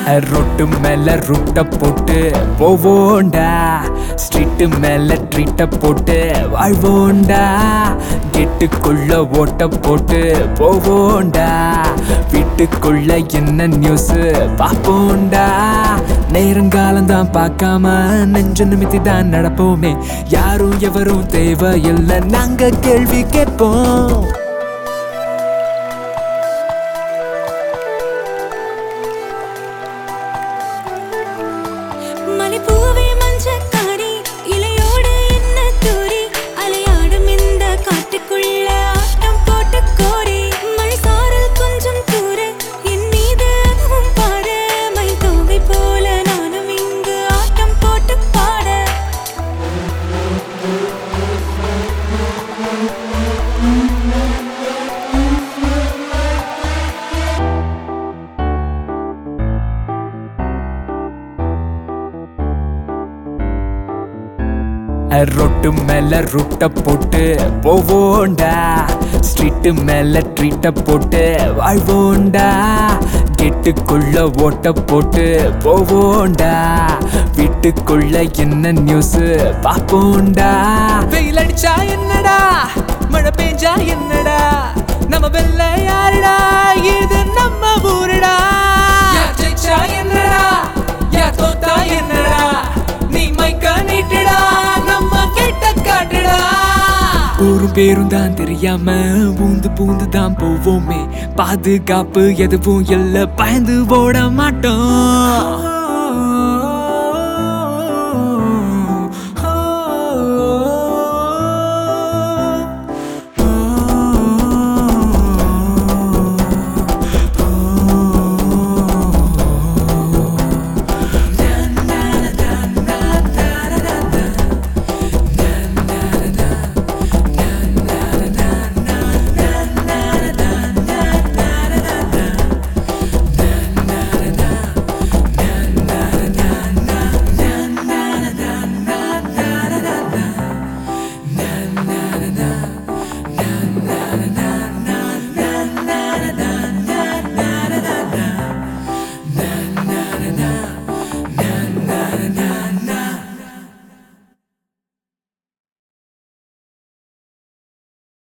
ரொட்டு மேல ருட்ட போட்டு போவோண்டா ஸ்ட்ரீட்டு மேல ட்ரீட்ட போட்டு வாழ்வோண்டா கெட்டுக்குள்ள ஓட்ட போட்டு போவோண்டா வீட்டுக்குள்ள என்ன நியூஸ் பாப்போண்டா நேரங்காலம் தான் பார்க்காம நெஞ்சு நிமித்தி தான் நடப்போமே யாரும் எவரும் தேவையில்லை நாங்க கேள்வி கேட்போம் மலைப்பூவே மஞ்சக்காரி இலையோடு என்ன தூரி அலையாடும் இந்த காட்டுக்குள்ள ஆட்டம் போட்டு கோரி மழை சாரல் கொஞ்சம் தூர என் மீது அதுவும் பாரு மை தோகை போல நானும் இங்கு ஆட்டம் போட்டு பாட ரொட்டு மேல ருட்ட போட்டு போவோண்டா ஸ்ட்ரீட்டு மேல ட்ரீட்ட போட்டு வாழ்வோண்டா கெட்டுக்குள்ள ஓட்ட போட்டு போவோண்டா வீட்டுக்குள்ள என்ன நியூஸ் பாப்போண்டா வெயில் அடிச்சா என்னடா மழை பெஞ்சா என்னடா நம்ம வெள்ள யாருடா இது நம்ம ஊருடா யார் ஜெயிச்சா என்னடா யார் தோத்தா என்னடா நீ மைக்க நீட்டுடா நம்ம கிட்ட காட்டுடா ஒரு பேரும் தான் தெரியாம பூந்து பூந்து தான் போவோமே பாதுகாப்பு எதுவும் இல்ல பயந்து ஓட மாட்டோம்